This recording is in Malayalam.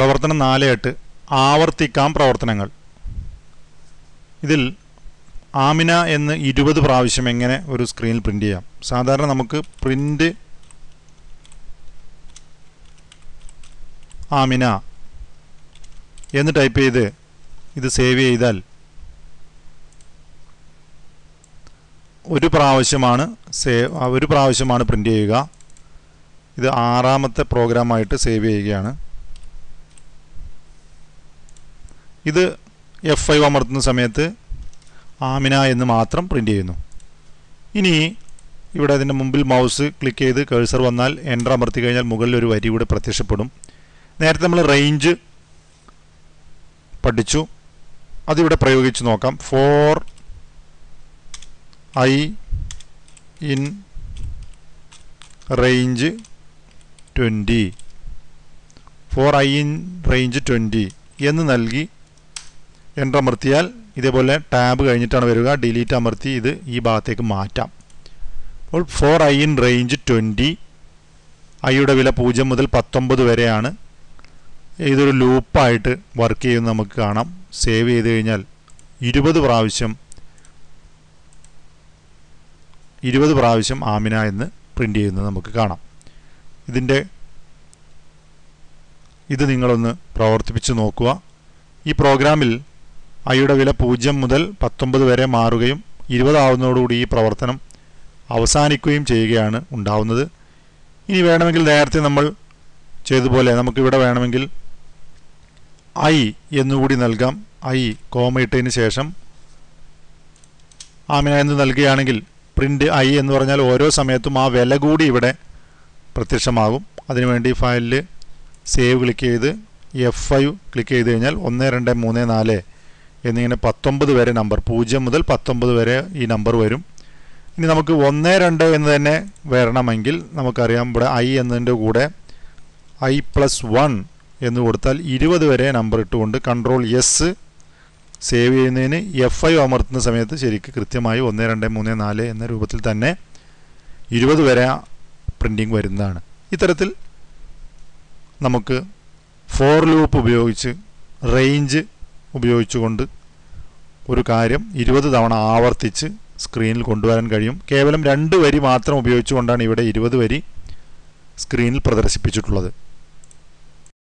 പ്രവർത്തനം നാല് എട്ട് ആവർത്തിക്കാം പ്രവർത്തനങ്ങൾ ഇതിൽ ആമിന എന്ന് ഇരുപത് പ്രാവശ്യം എങ്ങനെ ഒരു സ്ക്രീനിൽ പ്രിൻ്റ് ചെയ്യാം സാധാരണ നമുക്ക് പ്രിൻ്റ് ആമിന എന്ന് ടൈപ്പ് ചെയ്ത് ഇത് സേവ് ചെയ്താൽ ഒരു പ്രാവശ്യമാണ് സേവ് ഒരു പ്രാവശ്യമാണ് പ്രിൻ്റ് ചെയ്യുക ഇത് ആറാമത്തെ പ്രോഗ്രാമായിട്ട് സേവ് ചെയ്യുകയാണ് ഇത് എഫ് ഐ അമർത്തുന്ന സമയത്ത് ആമിന എന്ന് മാത്രം പ്രിൻ്റ് ചെയ്യുന്നു ഇനി ഇവിടെ അതിൻ്റെ മുമ്പിൽ മൗസ് ക്ലിക്ക് ചെയ്ത് കേഴ്സർ വന്നാൽ എൻ്റർ അമർത്തി കഴിഞ്ഞാൽ മുകളിൽ ഒരു വരി കൂടെ പ്രത്യക്ഷപ്പെടും നേരത്തെ നമ്മൾ റേഞ്ച് പഠിച്ചു അതിവിടെ പ്രയോഗിച്ച് നോക്കാം for i in range twenty for i in range twenty എന്ന് നൽകി എൻ്റർ അമർത്തിയാൽ ഇതേപോലെ ടാബ് കഴിഞ്ഞിട്ടാണ് വരിക ഡിലീറ്റ് അമർത്തി ഇത് ഈ ഭാഗത്തേക്ക് മാറ്റാം അപ്പോൾ for i in range twenty ഐയുടെ വില പൂജ്യം മുതൽ പത്തൊമ്പത് വരെയാണ് ഇതൊരു ലൂപ്പായിട്ട് വർക്ക് ചെയ്യുന്നത് നമുക്ക് കാണാം സേവ് ചെയ്ത് കഴിഞ്ഞാൽ ഇരുപത് പ്രാവശ്യം ഇരുപത് പ്രാവശ്യം ആമിന എന്ന് പ്രിൻ്റ് ചെയ്യുന്നത് നമുക്ക് കാണാം ഇതിൻ്റെ ഇത് നിങ്ങളൊന്ന് പ്രവർത്തിപ്പിച്ച് നോക്കുക ഈ പ്രോഗ്രാമിൽ ഐയുടെ വില പൂജ്യം മുതൽ പത്തൊമ്പത് വരെ മാറുകയും ഇരുപതാവുന്നതോടുകൂടി ഈ പ്രവർത്തനം അവസാനിക്കുകയും ചെയ്യുകയാണ് ഉണ്ടാവുന്നത് ഇനി വേണമെങ്കിൽ നേരത്തെ നമ്മൾ ചെയ്തതുപോലെ നമുക്കിവിടെ വേണമെങ്കിൽ ഐ എന്നുകൂടി നൽകാം ഐ കോമ ഇട്ടതിന് ശേഷം ആമിന എന്ന് നൽകുകയാണെങ്കിൽ പ്രിൻ്റ് ഐ എന്ന് പറഞ്ഞാൽ ഓരോ സമയത്തും ആ വില കൂടി ഇവിടെ പ്രത്യക്ഷമാകും അതിനുവേണ്ടി ഫയലിൽ സേവ് ക്ലിക്ക് ചെയ്ത് എഫ് ഐ ക്ലിക്ക് ചെയ്ത് കഴിഞ്ഞാൽ ഒന്ന് രണ്ട് മൂന്ന് നാല് എന്നിങ്ങനെ പത്തൊമ്പത് വരെ നമ്പർ പൂജ്യം മുതൽ പത്തൊമ്പത് വരെ ഈ നമ്പർ വരും ഇനി നമുക്ക് ഒന്ന് രണ്ട് എന്ന് തന്നെ വരണമെങ്കിൽ നമുക്കറിയാം ഇവിടെ ഐ എന്നതിൻ്റെ കൂടെ ഐ പ്ലസ് വൺ എന്ന് കൊടുത്താൽ ഇരുപത് വരെ നമ്പർ ഇട്ടുകൊണ്ട് കൺട്രോൾ എസ് സേവ് ചെയ്യുന്നതിന് എഫ് ഐ അമർത്തുന്ന സമയത്ത് ശരിക്ക് കൃത്യമായി ഒന്ന് രണ്ട് മൂന്ന് നാല് എന്ന രൂപത്തിൽ തന്നെ ഇരുപത് വരെ പ്രിൻറ്റിങ് വരുന്നതാണ് ഇത്തരത്തിൽ നമുക്ക് ഫോർ ലൂപ്പ് ഉപയോഗിച്ച് റേഞ്ച് ഉപയോഗിച്ചുകൊണ്ട് ഒരു കാര്യം ഇരുപത് തവണ ആവർത്തിച്ച് സ്ക്രീനിൽ കൊണ്ടുവരാൻ കഴിയും കേവലം രണ്ട് വരി മാത്രം ഉപയോഗിച്ചുകൊണ്ടാണ് ഇവിടെ ഇരുപത് വരി സ്ക്രീനിൽ പ്രദർശിപ്പിച്ചിട്ടുള്ളത്